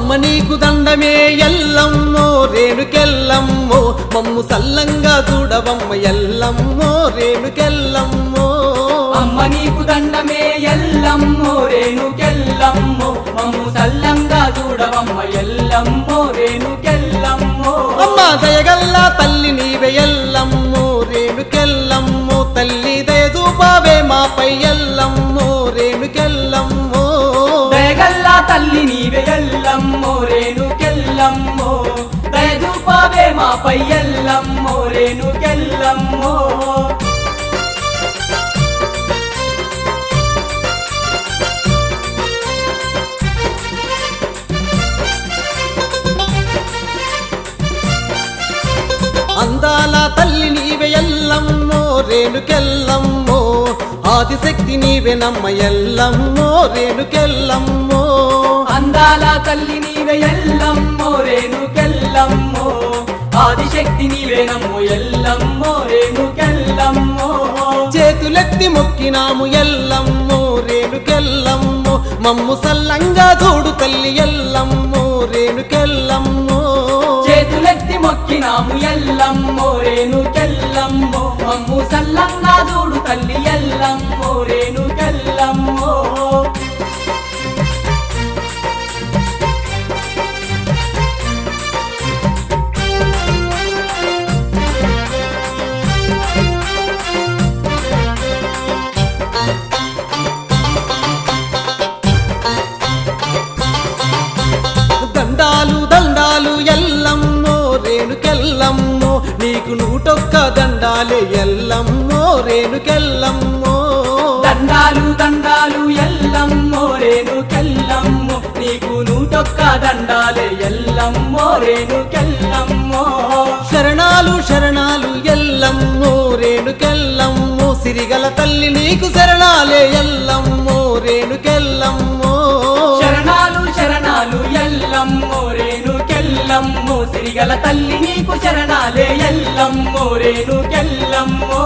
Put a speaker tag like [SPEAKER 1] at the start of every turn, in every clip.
[SPEAKER 1] అమ్మ నీకు దండమే ఎల్లమ్మో రేణుకెల్లమ్మో మమ్ము సల్లంగా చూడవమ్మ ఎల్లమ్మో రేణుకెల్లమ్మో
[SPEAKER 2] అమ్మ నీకు దండమే ఎల్లమ్మో రేణుకెల్లమ్మో మమ్ము సల్లంగా చూడవమ్మ ఎల్లమ్మో రేణుకెల్లమ్మో
[SPEAKER 1] అమ్మ దయగల్లా తల్లి నీవే ఎల్లమ్మో రేణుకెల్లమ్మో తల్లి దయదూపావే మాపై ఎల్లమ్మో రేణుకెల్లమ్మో
[SPEAKER 2] దయగల్లా తల్లి నీవే ఎల్లమ్మో రేణుకెల్లమ్మో దయదూపావే మాపై ఎల్లమ్మో రేణుకెల్లమ్మో
[SPEAKER 1] అందాల తల్లి నీవే ఎల్లమ్మో రేణుకెల్లమ్మో ఆదిశక్తి నీవే నమ్మ ఎల్లమ్మో రేణుకెల్లమ్మో
[SPEAKER 2] అందాల తల్లి నీవే ఎల్లమ్మో రేణుకెల్లమ్మో ఆదిశక్తి నీవే నమ్మో ఎల్లమ్మో రేణుకెల్లమ్మో
[SPEAKER 1] చేతులెత్తి మొక్కినాము ఎల్లమ్మో రేణుకెల్లమ్మో మమ్ము సల్లంగా చూడు తల్లి ఎల్లమ్మో రేణుకెల్లమ్మో
[SPEAKER 2] చేతులెత్తి మొక్కినాము ఎల్లమ్మో రేణుకెల్లమ్మో మమ్ము సల్లంగా చూడు తల్లి ఎల్లమ్మో రేణుకెల్లమ్మో
[SPEAKER 1] దండాలు దండాలు ఎల్లమ్మో రేణుకెల్లమ్మో నీకు నూటొక్క దండాలే ఎల్లమ్మో రేణుకెల్లమ్మో
[SPEAKER 2] దండాలు దండాలు ఎల్లమ్మో రేణుకెల్లమ్మో నీకు నూటొక్క దండాలే ఎల్లమ్మో రేణుకెల్లమ్మో
[SPEAKER 1] శరణాలు శరణాలు ఎల్లమ్మో రేణుకెల్లమ్మో సిరిగల తల్లి నీకు శరణాలే ఎల్లమ్మో రేణుకెల్లమ్మో
[SPEAKER 2] శరణాలు శరణాలు ఎల్లమ్మో రేణుకెల్లమ్మో సిరిగల తల్లి నీకు శరణాలే ఎల్లమ్మో రేణుకెల్లమ్మో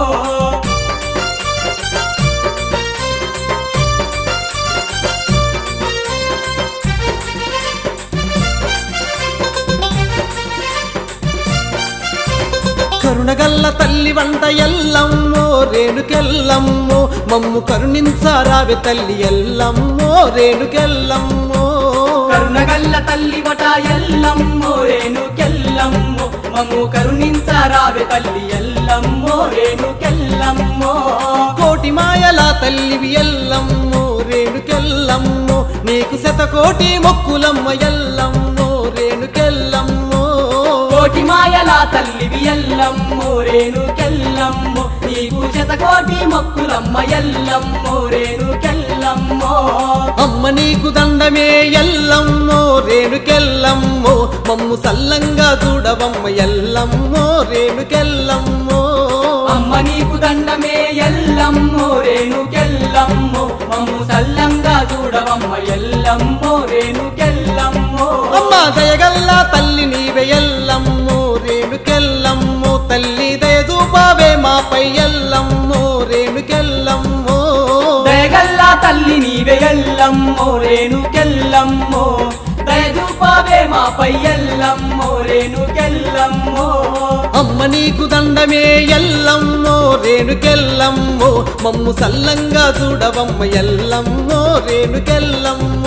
[SPEAKER 1] కరుణగల్ల తల్లి వంట ఎల్లమ్మో రేణుకెల్లమ్మో మమ్ము కరుణించారావే తల్లి ఎల్లమ్మో రేణుకెల్లమ్మో
[SPEAKER 2] కరుణగల్ల తల్లి వట ఎల్లమ్మో రేణుకెల్లమ్మో మమ్ము కరుణించరావే తల్లి ఎల్లమ్మో రేణుకెల్లమ్మో
[SPEAKER 1] కోటి మాయల తల్లివి ఎల్లమ్మో రేణుకెల్లమ్మో నీకు శతకోటి మొక్కులమ్మ ఎల్లమ్మో రేణుకెల్లమ్మో
[SPEAKER 2] కోటి మాయల తల్లివి ఎల్లమ్మో రేణుకెల్లమ్మో నీకు శతకోటి మొక్కులమ్మ ఎల్లమ్మో రేణుకెల్లమ్మో
[SPEAKER 1] అమ్మ నీకు దండమే ఎల్లమ్మో రేణుకెల్లమ్మో మమ్ము సల్లంగా చూడవమ్మ ఎల్లమ్మో రేణుకెల్లమ్మో
[SPEAKER 2] అమ్మ నీకు దండమే ఎల్లమ్మో రేణుకెల్లమ్మో మమ్ము సల్లంగా చూడవమ్మ ఎల్లమ్మో రేణుకెల్లమ్మో
[SPEAKER 1] అమ్మ దయగల్లా తల్లి నీవే ఎల్లమ్మో రేణుకెల్లమ్మో తల్లి దయదూపావే మాపై ఎల్లమ్మో రేణుకెల్లమ్మో
[SPEAKER 2] దయగల్లా తల్లి నీవే ఎల్లమ్మో రేణుకెల్లమ్మో దయదూపావే మాపై ఎల్లమ్మో రేణుకెల్లమ్మో
[SPEAKER 1] అమ్మ నీకు దండమే ఎల్లమ్మో రేణుకెల్లమ్మో మమ్ము సల్లంగా చూడవమ్మ ఎల్లమ్మో రేణుకెల్లమ్మో